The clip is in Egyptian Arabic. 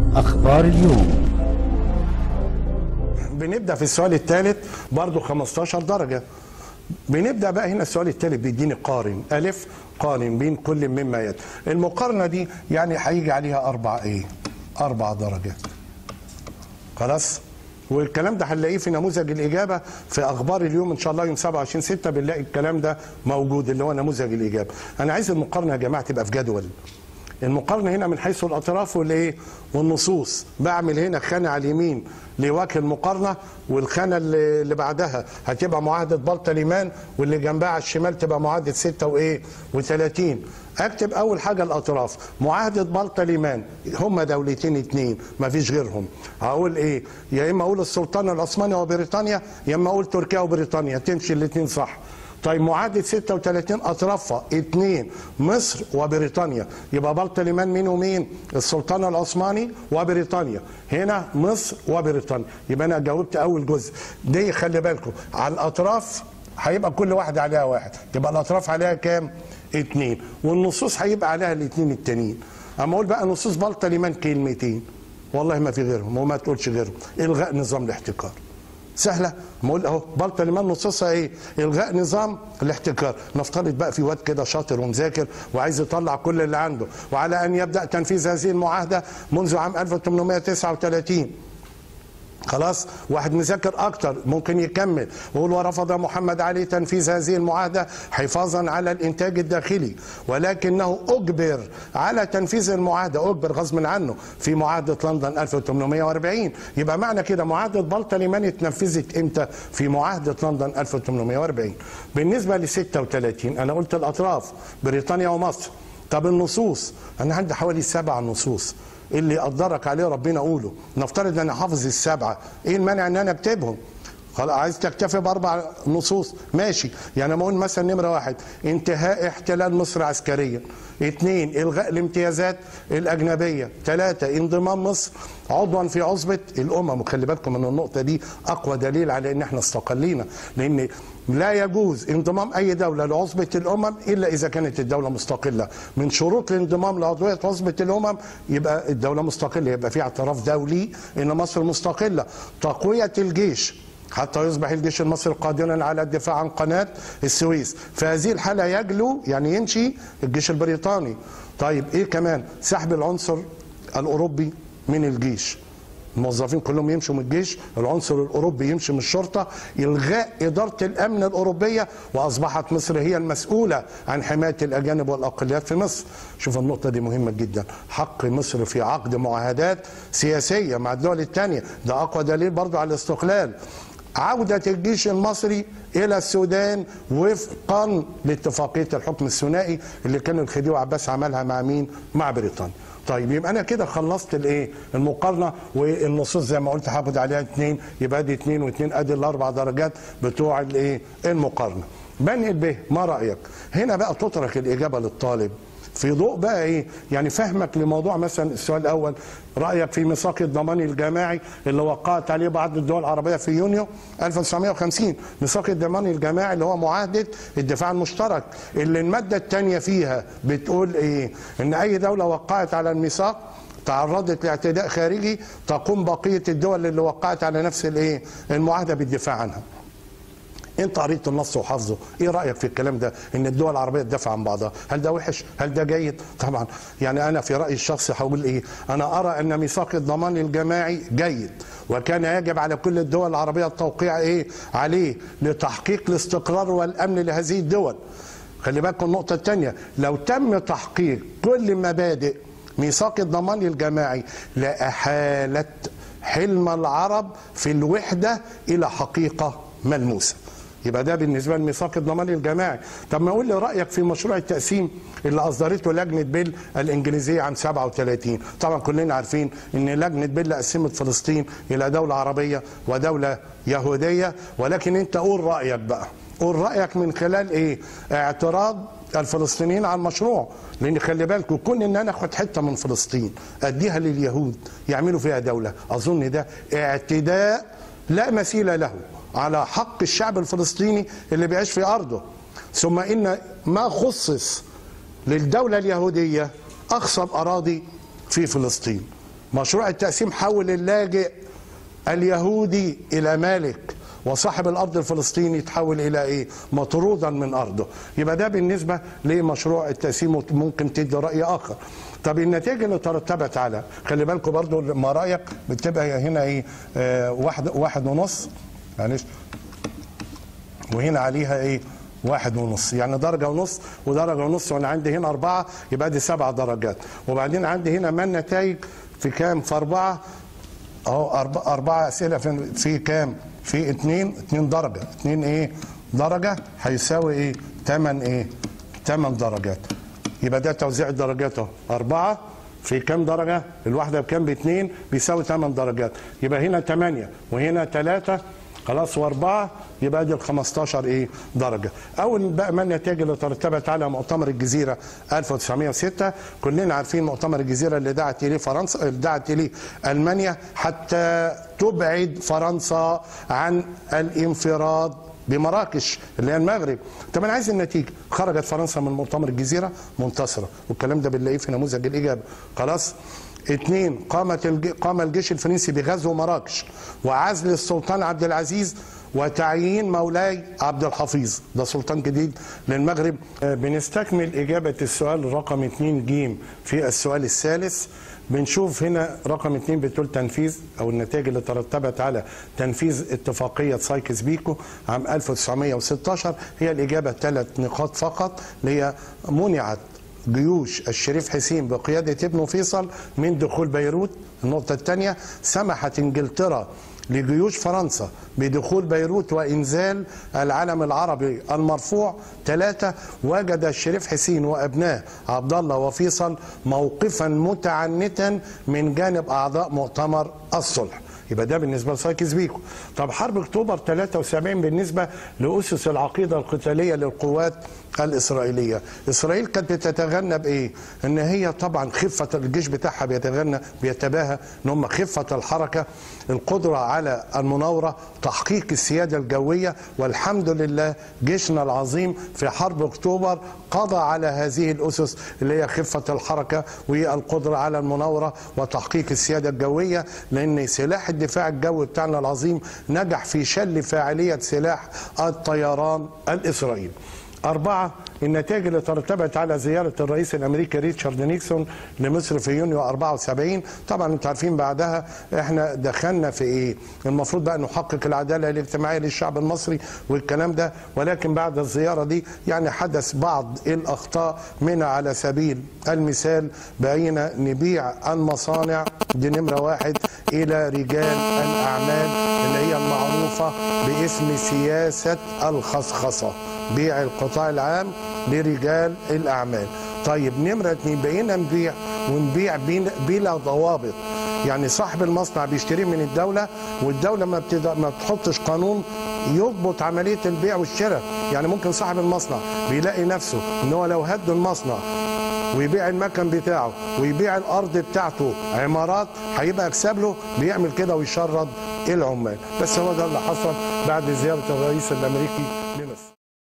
أخبار اليوم بنبدا في السؤال الثالث برضو 15 درجه بنبدا بقى هنا السؤال الثالث بيديني قارن الف قارن بين كل مما يد المقارنه دي يعني هيجي عليها اربع ايه اربع درجات خلاص والكلام ده هنلاقيه في نموذج الاجابه في اخبار اليوم ان شاء الله يوم 27 6 بنلاقي الكلام ده موجود اللي هو نموذج الاجابه انا عايز المقارنه يا جماعه تبقى في جدول المقارنه هنا من حيث الاطراف والايه والنصوص بعمل هنا خانه على اليمين لوجه المقارنه والخانه اللي اللي بعدها هتبقى معاهده بلطة ليمان واللي جنبها على الشمال تبقى معاهده 6 وايه و30 اكتب اول حاجه الاطراف معاهده بلطة ليمان هم دولتين اتنين ما فيش غيرهم هقول ايه يا اما اقول السلطان العثماني وبريطانيا يا اما اقول تركيا وبريطانيا تمشي الاثنين صح طيب معاهده 36 اطرافها اثنين مصر وبريطانيا يبقى بلطة ليمان مين ومين السلطان العثماني وبريطانيا هنا مصر وبريطانيا يبقى انا جاوبت اول جزء دي خلي بالكم على الاطراف هيبقى كل واحده عليها واحد يبقى الاطراف عليها كام اتنين والنصوص هيبقى عليها الاثنين التانيين اما اقول بقى نصوص بلطة ليمان كلمتين والله ما في غيرهم وما تقولش غيرهم الغاء نظام الاحتكار سهله ما اقول اهو بلطة الإمام نصوصها ايه؟ الغاء نظام الاحتكار، نفترض بقى في واد كده شاطر ومذاكر وعايز يطلع كل اللي عنده، وعلى ان يبدا تنفيذ هذه المعاهده منذ عام 1839 خلاص واحد مذاكر اكتر ممكن يكمل ويقول ورفض محمد علي تنفيذ هذه المعاهده حفاظا على الانتاج الداخلي ولكنه اجبر على تنفيذ المعاهده اجبر غصب عنه في معاهده لندن 1840 يبقى معنى كده معاهده بلطة ليمان اتنفذت امتى في معاهده لندن 1840 بالنسبه ل 36 انا قلت الاطراف بريطانيا ومصر طب النصوص انا عندي حوالي سبع نصوص اللي قدرك عليه ربنا قوله نفترض ان انا حافظ السبعه ايه المانع ان انا اكتبهم خلاص عايز تكتفي باربع نصوص ماشي يعني ما اقول مثلا نمره واحد انتهاء احتلال مصر عسكريا اثنين الغاء الامتيازات الاجنبيه ثلاثه انضمام مصر عضوا في عصبه الامم وخلي بالكم من النقطه دي اقوى دليل على ان احنا استقلينا لان لا يجوز انضمام اي دوله لعصبه الامم الا اذا كانت الدوله مستقله من شروط الانضمام لعضويه عصبه الامم يبقى الدوله مستقله يبقى في اعتراف دولي ان مصر مستقله تقويه الجيش حتى يصبح الجيش المصري قادرا على الدفاع عن قناة السويس في هذه الحالة يجلو يعني ينشي الجيش البريطاني طيب ايه كمان سحب العنصر الأوروبي من الجيش الموظفين كلهم يمشوا من الجيش العنصر الاوروبي يمشي من الشرطه الغاء اداره الامن الاوروبيه واصبحت مصر هي المسؤوله عن حمايه الاجانب والاقليات في مصر شوف النقطه دي مهمه جدا حق مصر في عقد معاهدات سياسيه مع الدول الثانيه ده اقوى دليل برضه على الاستقلال عودة الجيش المصري إلى السودان وفقا لاتفاقية الحكم الثنائي اللي كان الخديوي عباس عملها مع مين؟ مع بريطانيا. طيب يبقى انا كده خلصت الايه المقارنه والنصوص زي ما قلت هاخد عليها اثنين يبقى دي اثنين واثنين ادي الاربع درجات بتوع الايه المقارنه بنقل به ما رايك هنا بقى تترك الاجابه للطالب في ضوء بقى ايه يعني فهمك لموضوع مثلا السؤال الاول رايك في ميثاق الضمان الجماعي اللي وقعت عليه بعض الدول العربيه في يونيو 1950 ميثاق الضمان الجماعي اللي هو معاهده الدفاع المشترك اللي الماده الثانيه فيها بتقول ايه ان اي دوله وقعت على الميثاق تعرضت لاعتداء خارجي تقوم بقيه الدول اللي وقعت على نفس الايه المعاهده بالدفاع عنها انت قريت النص وحافظه ايه رايك في الكلام ده ان الدول العربيه تدافع عن بعضها هل ده وحش هل ده جيد طبعا يعني انا في رايي الشخصي هقول ايه انا ارى ان ميثاق الضمان الجماعي جيد وكان يجب على كل الدول العربيه التوقيع ايه عليه لتحقيق الاستقرار والامن لهذه الدول خلي بالكم النقطه الثانيه لو تم تحقيق كل مبادئ ميثاق الضمان الجماعي لاحالت حلم العرب في الوحده الى حقيقه ملموسه يبقى ده بالنسبه لميثاق الضمان الجماعي طب ما قول لي رايك في مشروع التقسيم اللي اصدرته لجنه بيل الانجليزيه عام 37 طبعا كلنا عارفين ان لجنه بيل قسمت فلسطين الى دوله عربيه ودوله يهوديه ولكن انت قول رايك بقى قول رايك من خلال ايه اعتراض الفلسطينيين على المشروع لان خلي بالكم كون ان انا اخد حته من فلسطين اديها لليهود يعملوا فيها دوله اظن ده اعتداء لا مثيل له على حق الشعب الفلسطيني اللي بيعيش في ارضه ثم ان ما خصص للدوله اليهوديه اخصب اراضي في فلسطين مشروع التقسيم حول اللاجئ اليهودي الى مالك وصاحب الارض الفلسطيني تحول الى ايه؟ مطرودا من ارضه، يبقى ده بالنسبه لمشروع التقسيم ممكن تدي راي اخر. طب النتائج اللي ترتبت على خلي بالكم برضو ما رايك بتبقى هنا ايه؟ آه واحد واحد ونص معلش وهنا عليها ايه؟ واحد ونص يعني درجة ونص ودرجة ونص وانا عندي هنا أربعة يبقى دي سبع درجات وبعدين عندي هنا ما النتائج في كام؟ في أربعة اهو أربعة, أربعة أسئلة في, في كام؟ في اتنين اتنين درجة اتنين ايه؟ درجة هيساوي ايه؟ تمن ايه؟ تمن درجات يبقى ده توزيع الدرجات اهو أربعة في كام درجة؟ الواحدة بكام؟ باتنين بيساوي تمن درجات يبقى هنا تمانية وهنا تلاتة خلاص واربعه يبقى دي ال 15 ايه درجه. اول بقى ما النتائج اللي ترتبت على مؤتمر الجزيره 1906 كلنا عارفين مؤتمر الجزيره اللي دعت اليه فرنسا اللي دعت اليه المانيا حتى تبعد فرنسا عن الانفراد بمراكش اللي هي المغرب طب انا عايز النتيجه خرجت فرنسا من مؤتمر الجزيره منتصره والكلام ده بنلاقيه في نموذج الاجابه خلاص اثنين قامت الج... قام الجيش الفرنسي بغزو مراكش وعزل السلطان عبد العزيز وتعيين مولاي عبد الحفيظ ده سلطان جديد للمغرب بنستكمل إجابة السؤال رقم 2 جيم في السؤال الثالث بنشوف هنا رقم 2 بتقول تنفيذ أو النتائج اللي ترتبت على تنفيذ اتفاقية سايكس بيكو عام 1916 هي الإجابة ثلاث نقاط فقط اللي هي منعت جيوش الشريف حسين بقيادة ابنه فيصل من دخول بيروت النقطة الثانية سمحت انجلترا لجيوش فرنسا بدخول بيروت وإنزال العلم العربي المرفوع ثلاثة وجد الشريف حسين وأبناه عبد الله وفيصل موقفا متعنتا من جانب أعضاء مؤتمر الصلح يبقى ده بالنسبه لسايكس بيكو طب حرب اكتوبر 73 بالنسبه لاسس العقيده القتاليه للقوات الاسرائيليه اسرائيل كانت بتتغنى بايه ان هي طبعا خفه الجيش بتاعها بيتغنى بيتباهى ان هم خفه الحركه القدره على المناوره تحقيق السياده الجويه والحمد لله جيشنا العظيم في حرب اكتوبر قضى على هذه الاسس اللي هي خفه الحركه والقدره على المناوره وتحقيق السياده الجويه لان سلاح الدفاع الجوي بتاعنا العظيم نجح في شل فاعليه سلاح الطيران الاسرائيلي أربعة النتائج اللي ترتبت على زيارة الرئيس الأمريكي ريتشارد نيكسون لمصر في يونيو 74 طبعا انتوا عارفين بعدها احنا دخلنا في ايه المفروض بقى نحقق العدالة الاجتماعية للشعب المصري والكلام ده ولكن بعد الزيارة دي يعني حدث بعض الأخطاء منها على سبيل المثال بقينا نبيع المصانع دي نمرة واحد إلى رجال الأعمال اللي هي المعروفة باسم سياسة الخصخصة بيع القطاع العام لرجال الاعمال طيب نمره اتنين بقينا نبيع ونبيع بلا ضوابط يعني صاحب المصنع بيشتريه من الدوله والدوله ما بتد... ما بتحطش قانون يضبط عمليه البيع والشراء يعني ممكن صاحب المصنع بيلاقي نفسه ان هو لو هد المصنع ويبيع المكن بتاعه ويبيع الارض بتاعته عمارات هيبقى يكسب له بيعمل كده ويشرد العمال بس هو ده اللي حصل بعد زياره الرئيس الامريكي لمصر